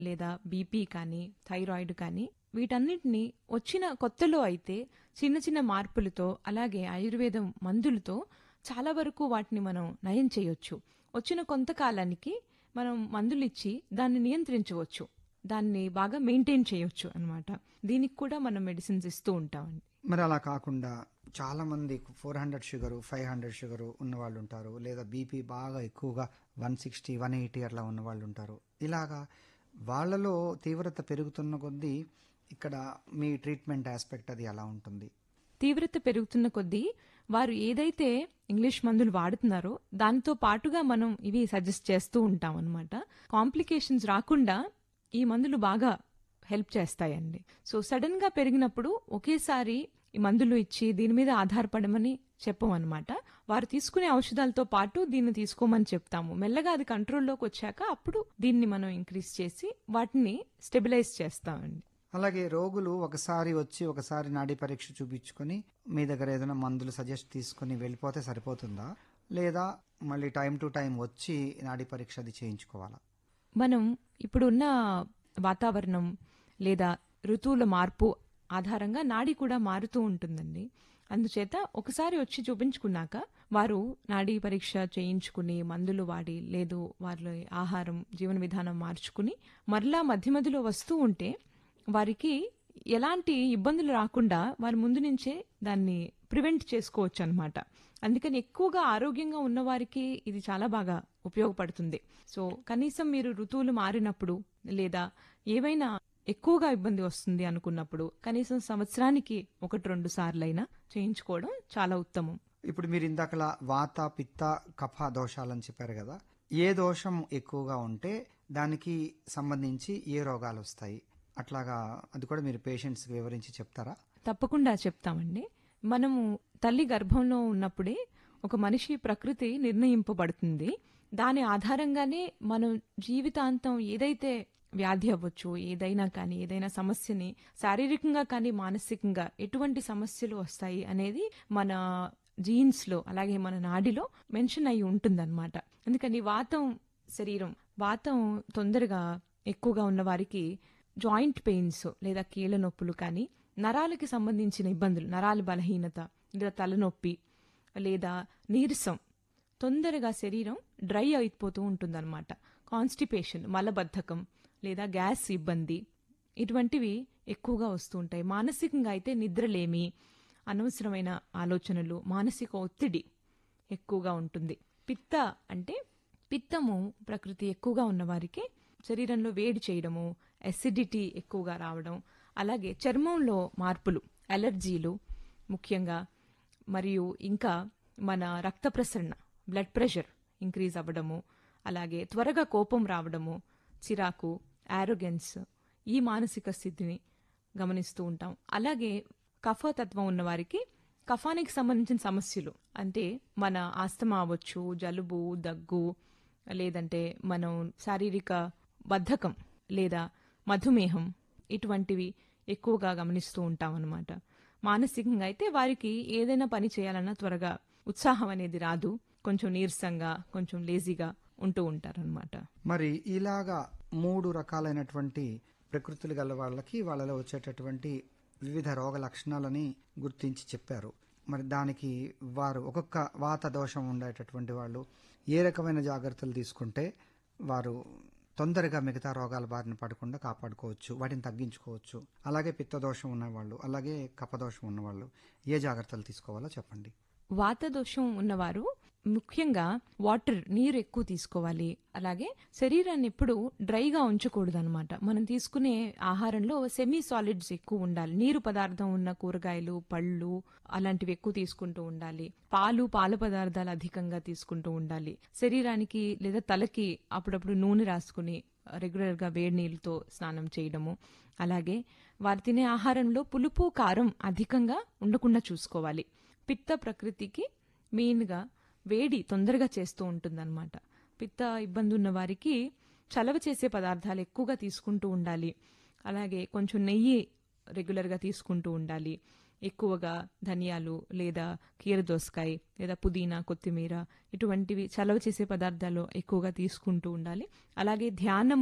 లేదా బీపీ కానీ థైరాయిడ్ కానీ వీటన్నిటిని వచ్చిన కొత్తలో అయితే చిన్న చిన్న మార్పులతో అలాగే ఆయుర్వేదం మందులతో చాలా వరకు వాటిని మనం నయం చేయొచ్చు వచ్చిన కొంతకాలానికి మనం మందులు ఇచ్చి దాన్ని నియంత్రించవచ్చు దాన్ని బాగా మెయింటైన్ చేయొచ్చు అన్నమాట దీనికి కూడా మనం మెడిసిన్స్ ఇస్తూ ఉంటామండి మరి అలా కాకుండా చాలా మంది four hundred sugar five hundred sugar ఉన్న వాళ్ళు ఉంటారు లేదా బీపీ బాగా ఎక్కువగా వన్ సిక్స్టీ వన్ ఎయిటీ అట్లా ఉన్న వాళ్ళు ఉంటారు ఇలాగా వాళ్ళలో తీవ్రత పెరుగుతున్న కొద్దీ ఇక్కడ మీ ట్రీట్మెంట్ ఆస్పెక్ట్ అది ఎలా ఉంటుంది తీవ్రత పెరుగుతున్న కొద్దీ వారు ఏదైతే ఇంగ్లీష్ మందులు వాడుతున్నారో దానితో పాటుగా మనం ఇవి సజెస్ట్ చేస్తూ ఉంటాం అనమాట కాంప్లికేషన్స్ రాకుండా ఈ మందులు బాగా హెల్ప్ చేస్తాయండి సో సడన్ గా పెరిగినప్పుడు ఒకేసారి ఈ మందులు ఇచ్చి దీని మీద ఆధారపడమని చెప్పమన్నమాట వారు తీసుకునే ఔషధాలతో పాటు దీన్ని తీసుకోమని చెప్తాము మెల్లగా అది కంట్రోల్లోకి వచ్చాక అప్పుడు దీన్ని మనం ఇంక్రీజ్ చేసి వాటిని స్టెబిలైజ్ చేస్తామండి అలాగే రోగులు ఒకసారి వచ్చి ఒకసారి నాడీ పరీక్ష చూపించుకొని మీ దగ్గర ఏదైనా మందులు సజెస్ట్ తీసుకొని వెళ్ళిపోతే సరిపోతుందా లేదా మళ్ళీ టైం టు టైం వచ్చి నాడీ పరీక్ష అది చేయించుకోవాలా మనం ఇప్పుడున్న వాతావరణం లేదా ఋతువుల మార్పు ఆధారంగా నాడి కూడా మారుతూ ఉంటుందండి అందుచేత ఒకసారి వచ్చి చూపించుకున్నాక వారు నాడీ పరీక్ష చేయించుకుని మందులు వాడి లేదు వాళ్ళ ఆహారం జీవన విధానం మార్చుకుని మరలా మధ్య మధ్యలో వస్తూ ఉంటే వారికి ఎలాంటి ఇబ్బందులు రాకుండా వారి ముందు నుంచే దాన్ని ప్రివెంట్ చేసుకోవచ్చు అనమాట అందుకని ఎక్కువగా ఆరోగ్యంగా ఉన్న వారికి ఇది చాలా బాగా ఉపయోగపడుతుంది సో కనీసం మీరు ఋతువులు మారినప్పుడు లేదా ఏవైనా ఎక్కువగా ఇబ్బంది వస్తుంది అనుకున్నప్పుడు కనీసం సంవత్సరానికి ఒకటి రెండు సార్లైనా చేయించుకోవడం చాలా ఉత్తమం ఇప్పుడు మీరు ఇందాకలా వాత పిత్త కఫ దోషాలని చెప్పారు కదా ఏ దోషం ఎక్కువగా ఉంటే దానికి సంబంధించి ఏ రోగాలు వస్తాయి అట్లాగా అది కూడా మీరు పేషెంట్స్కి వివరించి చెప్తారా తప్పకుండా చెప్తామండి మనము తల్లి గర్భంలో ఉన్నప్పుడే ఒక మనిషి ప్రకృతి నిర్ణయింపబడుతుంది దాని ఆధారంగానే మనం జీవితాంతం ఏదైతే వ్యాధి అవ్వచ్చు ఏదైనా కానీ ఏదైనా సమస్యని శారీరకంగా కానీ మానసికంగా ఎటువంటి సమస్యలు వస్తాయి అనేది మన జీన్స్ లో అలాగే మన నాడిలో మెన్షన్ అయి ఉంటుందన్నమాట అందుకని వాతం శరీరం వాతం తొందరగా ఎక్కువగా ఉన్న వారికి జాయింట్ పెయిన్స్ లేదా కీళ్ళ నొప్పులు కానీ నరాలకి సంబంధించిన ఇబ్బందులు నరాల బలహీనత లేదా తలనొప్పి లేదా నీరసం తొందరగా శరీరం డ్రై అయిపోతూ ఉంటుందన్నమాట కాన్స్టిపేషన్ మలబద్ధకం లేదా గ్యాస్ ఇబ్బంది ఇటువంటివి ఎక్కువగా వస్తూ ఉంటాయి మానసికంగా అయితే నిద్రలేమి అనవసరమైన ఆలోచనలు మానసిక ఒత్తిడి ఎక్కువగా ఉంటుంది పిత్త అంటే పిత్తము ప్రకృతి ఎక్కువగా ఉన్న వారికి శరీరంలో వేడి చేయడము ఎసిడిటీ ఎక్కువగా రావడం అలాగే చర్మంలో మార్పులు అలర్జీలు ముఖ్యంగా మరియు ఇంకా మన రక్త ప్రసరణ బ్లడ్ ప్రెషర్ ఇంక్రీజ్ అవ్వడము అలాగే త్వరగా కోపం రావడము చిరాకు ఆరోగెన్స్ ఈ మానసిక స్థితిని గమనిస్తూ ఉంటాం అలాగే కఫతత్వం ఉన్న వారికి కఫానికి సంబంధించిన సమస్యలు అంటే మన ఆస్తమా అవ్వచ్చు జలుబు దగ్గు లేదంటే మనం శారీరక బద్ధకం లేదా మధుమేహం ఇటువంటివి ఎక్కువగా గమనిస్తూ ఉంటాం అన్నమాట మానసికంగా అయితే వారికి ఏదైనా పని చేయాలన్నా త్వరగా ఉత్సాహం అనేది రాదు కొంచెం నీరసంగా కొంచెం లేజీగా ఉంటూ ఉంటారనమాట మరి ఇలాగా మూడు రకాలైనటువంటి ప్రకృతులు గల వాళ్ళకి వాళ్ళలో వచ్చేటటువంటి వివిధ రోగ లక్షణాలని గుర్తించి చెప్పారు మరి దానికి వారు ఒక్కొక్క వాత దోషం ఉండేటటువంటి వాళ్ళు ఏ రకమైన జాగ్రత్తలు తీసుకుంటే వారు తొందరగా మిగతా రోగాల బారిన పడకుండా కాపాడుకోవచ్చు వాటిని తగ్గించుకోవచ్చు అలాగే పిత్తదోషం ఉన్నవాళ్ళు అలాగే కపదోషం ఉన్నవాళ్ళు ఏ జాగ్రత్తలు తీసుకోవాలో చెప్పండి వాత దోషం ఉన్నవారు ముఖ్యంగా వాటర్ నీరు ఎక్కువ తీసుకోవాలి అలాగే శరీరాన్ని ఎప్పుడు డ్రైగా ఉంచకూడదు అనమాట మనం తీసుకునే ఆహారంలో సెమీ సాలిడ్స్ ఎక్కువ ఉండాలి నీరు పదార్థం ఉన్న కూరగాయలు పళ్ళు అలాంటివి ఎక్కువ తీసుకుంటూ ఉండాలి పాలు పాల పదార్థాలు అధికంగా తీసుకుంటూ ఉండాలి శరీరానికి లేదా తలకి అప్పుడప్పుడు నూనె రాసుకుని రెగ్యులర్ గా వేడి నీళ్ళతో స్నానం చేయడము అలాగే వారు తినే ఆహారంలో పులుపు కారం అధికంగా ఉండకుండా చూసుకోవాలి పిత్త ప్రకృతికి మెయిన్గా వేడి తొందరగా చేస్తూ ఉంటుందన్నమాట పిత్త ఇబ్బంది ఉన్న వారికి చలవ చేసే పదార్థాలు ఎక్కువగా తీసుకుంటూ ఉండాలి అలాగే కొంచెం నెయ్యి రెగ్యులర్గా తీసుకుంటూ ఉండాలి ఎక్కువగా ధనియాలు లేదా కీరదోసకాయ లేదా పుదీనా కొత్తిమీర ఇటువంటివి చలవ చేసే పదార్థాలు ఎక్కువగా తీసుకుంటూ ఉండాలి అలాగే ధ్యానము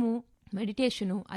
మెడిటేషను